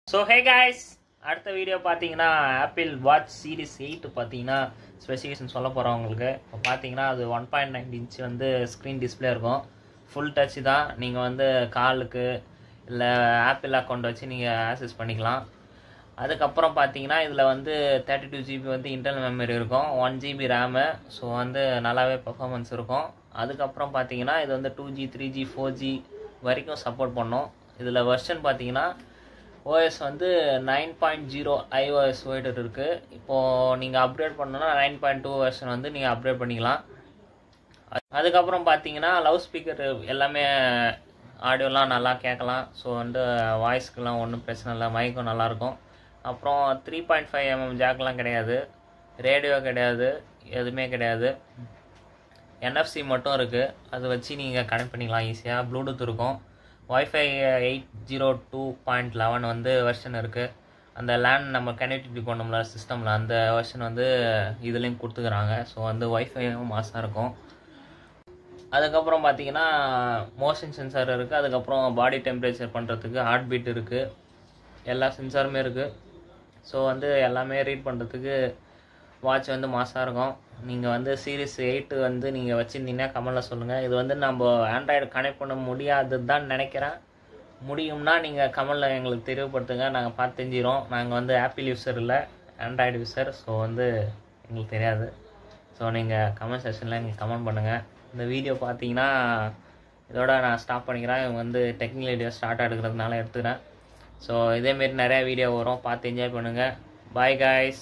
so hey guys அடுத்த video பார்த்தீங்கன்னா Apple Watch series eight பார்த்தீங்கன்னா ஸ்பெசிஃபிகேஷன் சொல்ல போகிறோம் உங்களுக்கு இப்போ பார்த்தீங்கன்னா அது ஒன் பாயிண்ட் நைன் இன்ச் வந்து ஸ்க்ரீன் டிஸ்பிளே இருக்கும் ஃபுல் டச் தான் நீங்கள் வந்து காலுக்கு இல்லை ஆப்பிள் அக்கௌண்ட் வச்சு நீங்கள் ஆக்சஸ் பண்ணிக்கலாம் அதுக்கப்புறம் பார்த்தீங்கன்னா இதில் வந்து தேர்ட்டி டூ ஜிபி வந்து இன்டர்னல் மெமரி இருக்கும் ஒன் ஜிபி ரேமு ஸோ வந்து நல்லாவே பர்ஃபார்மன்ஸ் இருக்கும் அதுக்கப்புறம் பார்த்தீங்கன்னா இது வந்து two G three G four G வரைக்கும் சப்போர்ட் பண்ணும் இதில் வெர்ஷன் பார்த்தீங்கன்னா ஓஎஸ் வந்து நைன் பாயிண்ட் ஜீரோ ஐஓஎஸ் ஓய்டர் இருக்குது இப்போது நீங்கள் அப்கிரேட் பண்ணணும்னா நைன் பாயிண்ட் டூ வெர்ஷன் வந்து நீங்கள் அப்கிரேட் பண்ணிக்கலாம் அது- அதுக்கப்புறம் பார்த்தீங்கன்னா லவுட் ஸ்பீக்கர் எல்லாமே ஆடியோலாம் நல்லா கேட்கலாம் ஸோ வந்து வாய்ஸ்க்கெலாம் ஒன்றும் பிரச்சனை இல்லை மைக்கும் நல்லாயிருக்கும் அப்புறம் த்ரீ பாயிண்ட் ஃபைவ் எம்எம் ஜாக்லாம் கிடையாது ரேடியோ கிடையாது எதுவுமே கிடையாது என்எஃப்சி மட்டும் இருக்குது அது வச்சு நீங்கள் கனெக்ட் பண்ணிக்கலாம் ஈஸியாக ப்ளூடூத் இருக்கும் wifi eight zero two point eleven வந்து வெர்ஷன் இருக்குது அந்த லேண்ட் நம்ம கனெக்டிவிட்டி பண்ணோம்ல சிஸ்டமில் அந்த வெர்ஷன் வந்து இதுலேயும் கொடுத்துக்கிறாங்க ஸோ வந்து ஒய்ஃபையும் மாசாக இருக்கும் அதுக்கப்புறம் பார்த்தீங்கன்னா மோஷன் சென்சார் இருக்குது அதுக்கப்புறம் பாடி டெம்பரேச்சர் பண்ணுறதுக்கு ஹார்ட் பீட் இருக்குது எல்லா சென்சாருமே இருக்குது ஸோ வந்து எல்லாமே ரீட் பண்ணுறதுக்கு வாட்ச் வந்து மாசாக இருக்கும் நீங்கள் வந்து சீரிஸ் எயிட்டு வந்து நீங்கள் வச்சுருந்தீங்கன்னா கமெண்டில் சொல்லுங்கள் இது வந்து நம்ம ஆண்ட்ராய்டு கனெக்ட் பண்ண முடியாதது தான் நினைக்கிறேன் முடியும்னா நீங்கள் கமெண்டில் எங்களுக்கு தெரியப்படுத்துங்க நாங்கள் பார்த்து தெரிஞ்சிடும் நாங்கள் வந்து ஆப்பிள் யூஸர் இல்லை ஆண்ட்ராய்டு யூஸர் ஸோ வந்து எங்களுக்கு தெரியாது ஸோ நீங்கள் கமெண்ட் செக்ஷனில் எங்களுக்கு கமெண்ட் பண்ணுங்கள் இந்த வீடியோ பார்த்தீங்கன்னா இதோட நான் ஸ்டாப் பண்ணிக்கிறேன் இவங்க வந்து டெக்னிக்கல் வீடியோ ஸ்டார்ட் எடுக்கிறதுனால எடுத்துக்கிறேன் ஸோ இதேமாரி நிறையா வீடியோ வரும் பார்த்து என்ஜாய் பண்ணுங்கள் பாய் காய்ஸ்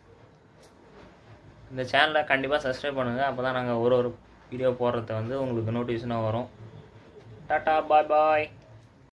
இந்த சேனலை கண்டிப்பாக சப்ஸ்கிரைப் பண்ணுங்கள் அப்போ தான் நாங்கள் ஒரு ஒரு வீடியோ போடுறது வந்து உங்களுக்கு நோட்டிஃபிகேஷனாக வரும் டாட்டா பாய் பாய்